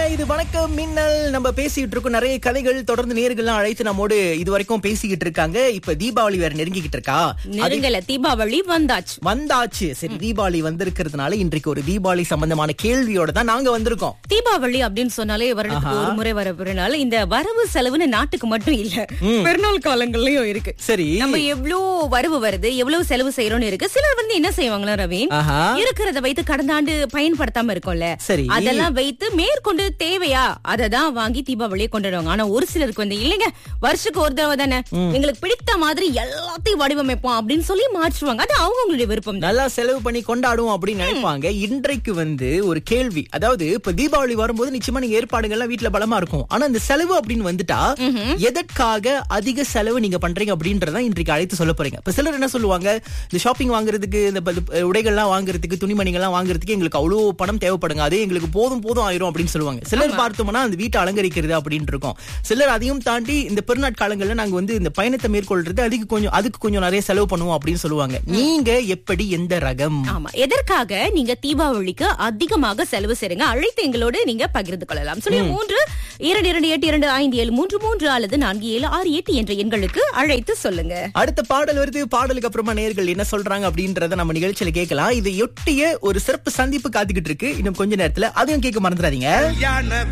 இது வணக்கம் மின்னல் நம்ம பேசிட்டு இருக்கோம் நிறைய கதைகள் தொடர்ந்து நேர்கள்லாம் அழைத்து நம்மோடு இது வரைக்கும் பேசிக்கிட்டு இருக்காங்க இப்ப தீபாவளி வேற நெருங்கிக்கிட்டு இருக்கா அது நெருங்கல தீபாவளி வந்தாச்சு வந்தாச்சு சரி தீபாவளி வந்திருக்கிறதுனால இன்றைக்கு ஒரு தீபாவளி சம்பந்தமான கேள்வியோட தான் நாங்க வந்திருக்கோம் தீபாவளி அப்படின்னு சொன்னாலே வருடத்துக்கு ஒரு முறை வர பெருநாள் இந்த வரவு செலவுன்னு நாட்டுக்கு மட்டும் இல்ல பெருநாள் காலங்கள்லயும் இருக்கு சரி நம்ம எவ்வளவு வரவு வருது எவ்வளவு செலவு செய்யறோம்னு இருக்கு சிலர் வந்து என்ன செய்வாங்களா ரவீன் ஆஹா. இருக்கிறத வைத்து கடந்த ஆண்டு பயன்படுத்தாம இருக்கோம்ல சரி. அதெல்லாம் வைத்து மேற்கொண்டு தேவையா அததான் வாங்கி தீபாவளியை கொண்டாடுவாங்க ஆனா ஒரு சிலருக்கு வந்து இல்லைங்க வருஷத்துக்கு ஒரு தடவை தானே எங்களுக்கு பிடித்த மாதிரி எல்லாத்தையும் வடிவமைப்போம் அப்படின்னு சொல்லி மாற்றுவாங்க அது அவங்களுடைய விருப்பம் தான் நல்லா செலவு பண்ணி கொண்டாடுவோம் அப்படின்னு நினைப்பாங்க இன்றைக்கு வந்து ஒரு கேள்வி அதாவது இப்ப தீபாவளி வரும்போது நிச்சயமா நீங்க ஏற்பாடுகள்லாம் வீட்ல பலமா இருக்கும் ஆனா இந்த செலவு அப்படின்னு வந்துட்டா எதற்காக அதிக செலவு நீங்க பண்றீங்க அப்படின்றத இன்றைக்கு அழைத்து சொல்ல போறீங்க இப்ப சிலர் என்ன சொல்லுவாங்க இந்த ஷாப்பிங் வாங்குறதுக்கு இந்த ப- இந்த உடைகள்லாம் வாங்குறதுக்கு துணிமணிகள்லாம் வாங்குறதுக்கு எங்களுக்கு அவ்வளவு பணம் தேவைப்படுங்க அதே எங்களுக்கு போதும் போதும் ஆயிரும் அப்படின்னு சொல்லுவாங்க சிலர் பார்த்தோம்னா அந்த வீட்டை அலங்கரிக்கிறது அப்படின்னு இருக்கும் சிலர் அதையும் தாண்டி இந்த பெருநாட்காலங்கள்ல நாங்க வந்து இந்த பயணத்தை மேற்கொள்றது அதுக்கு கொஞ்சம் அதுக்கு கொஞ்சம் நிறைய செலவு பண்ணுவோம் அப்படின்னு சொல்லுவாங்க நீங்க எப்படி எந்த ரகம் ஆமா எதற்காக நீங்க தீபாவளிக்கு அதிகமாக செலவு செய்றீங்க அழைத்து எங்களோடு நீங்க பகிர்ந்து கொள்ளலாம் சொல்லி மூன்று இரண்டு இரண்டு எட்டு இரண்டு ஐந்து ஏழு மூன்று மூன்று அல்லது நான்கு ஏழு ஆறு எட்டு என்ற எண்களுக்கு அழைத்து சொல்லுங்க அடுத்த பாடல் வருது பாடலுக்கு அப்புறமா நேர்கள் என்ன சொல்றாங்க அப்படின்றத நம்ம நிகழ்ச்சியில கேட்கலாம் இதை ஒட்டிய ஒரு சிறப்பு சந்திப்பு காத்துக்கிட்டு இருக்கு இன்னும் கொஞ்ச நேரத்துல அதையும் கேட்க மறந்துடாதீங்க கல்யாண